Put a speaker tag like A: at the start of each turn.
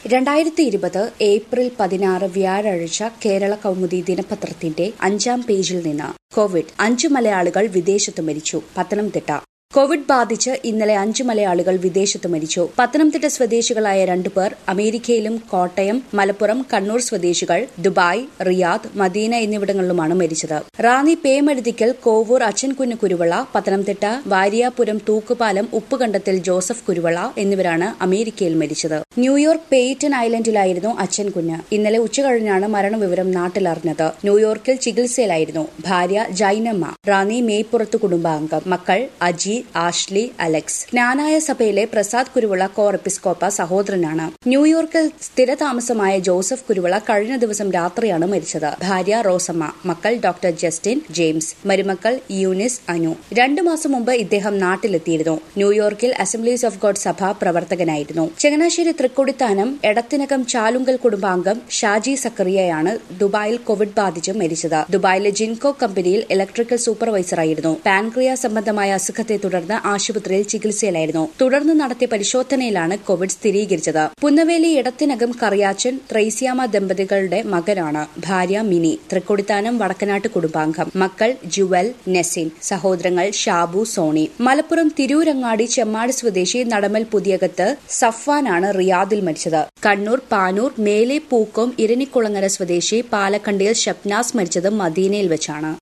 A: രണ്ടായിരത്തി ഇരുപത് ഏപ്രിൽ പതിനാറ് വ്യാഴാഴ്ച കേരള കൗമുദി ദിനപത്രത്തിന്റെ അഞ്ചാം പേജിൽ നിന്ന് കോവിഡ് അഞ്ചു മലയാളികൾ വിദേശത്ത് മരിച്ചു പത്തനംതിട്ട കോവിഡ് ബാധിച്ച് ഇന്നലെ അഞ്ചു മലയാളികൾ വിദേശത്ത് മരിച്ചു പത്തനംതിട്ട സ്വദേശികളായ രണ്ടുപേർ അമേരിക്കയിലും കോട്ടയം മലപ്പുറം കണ്ണൂർ സ്വദേശികൾ ദുബായ് റിയാദ് മദീന എന്നിവിടങ്ങളിലുമാണ് മരിച്ചത് റാന്നി പേമഴുതിക്കൽ കോവൂർ അച്ഛൻകുഞ്ഞ് കുരുവള പത്തനംതിട്ട വാരിയാപുരം തൂക്കുപാലം ഉപ്പുകണ്ടത്തിൽ ജോസഫ് കുരുവള എന്നിവരാണ് അമേരിക്കയിൽ മരിച്ചത് ന്യൂയോർക്ക് പേയ്റ്റൺ ഐലൻഡിലായിരുന്നു അച്ഛൻകുഞ്ഞ് ഇന്നലെ ഉച്ചകഴിഞ്ഞാണ് മരണവിവരം നാട്ടിലറിഞ്ഞത് ന്യൂയോർക്കിൽ ചികിത്സയിലായിരുന്നു ഭാര്യ ജൈനമ്മ റാന്നി മേപ്പുറത്ത് കുടുംബാംഗം മക്കൾ അജി ആഷ്ലി അലക്സ് ജ്ഞാനായ സഭയിലെ പ്രസാദ് കുരുവിള കോർ എപ്പിസ്കോപ്പ സഹോദരനാണ് ന്യൂയോർക്കിൽ സ്ഥിരതാമസമായ ജോസഫ് കുരുവിള കഴിഞ്ഞ ദിവസം രാത്രിയാണ് മരിച്ചത് ഭാര്യ റോസമ്മ മക്കൾ ഡോക്ടർ ജസ്റ്റിൻ ജെയിംസ് മരുമക്കൾ യൂനിസ് അനു രണ്ടു മാസം മുമ്പ് ഇദ്ദേഹം നാട്ടിലെത്തിയിരുന്നു ന്യൂയോർക്കിൽ അസംബ്ലീസ് ഓഫ് ഗോഡ് സഭ പ്രവർത്തകനായിരുന്നു ചങ്ങനാശ്ശേരി തൃക്കൊടിത്താനം എടത്തിനകം ചാലുങ്കൽ കുടുംബാംഗം ഷാജി സക്കറിയയാണ് ദുബായിൽ കോവിഡ് ബാധിച്ച് മരിച്ചത് ദുബായിലെ ജിൻകോ കമ്പനിയിൽ ഇലക്ട്രിക്കൽ സൂപ്പർവൈസറായിരുന്നു പാൻക്രിയ സംബന്ധമായ അസുഖത്തെ തുടർന്ന് ആശുപത്രിയിൽ ചികിത്സയിലായിരുന്നു തുടർന്ന് നടത്തിയ പരിശോധനയിലാണ് കോവിഡ് സ്ഥിരീകരിച്ചത് പുന്നവേലി ഇടത്തിനകം കറിയാച്ചൻ ത്രൈസ്യാമ ദമ്പതികളുടെ മകനാണ് ഭാര്യ മിനി തൃക്കൊടിത്താനം വടക്കനാട്ട് കുടുംബാംഗം മക്കൾ ജുവൽ നെസിൻ സഹോദരങ്ങൾ ഷാബു സോണി മലപ്പുറം തിരൂരങ്ങാടി ചെമ്മാട് സ്വദേശി നടമൽ പുതിയകത്ത് സഫ്വാനാണ് റിയാദിൽ മരിച്ചത് കണ്ണൂർ പാനൂർ മേലെ പൂക്കോം ഇരണിക്കുളങ്ങര സ്വദേശി പാലക്കണ്ടിയിൽ ഷബ്നാസ് മരിച്ചത് മദീനയിൽ വെച്ചാണ്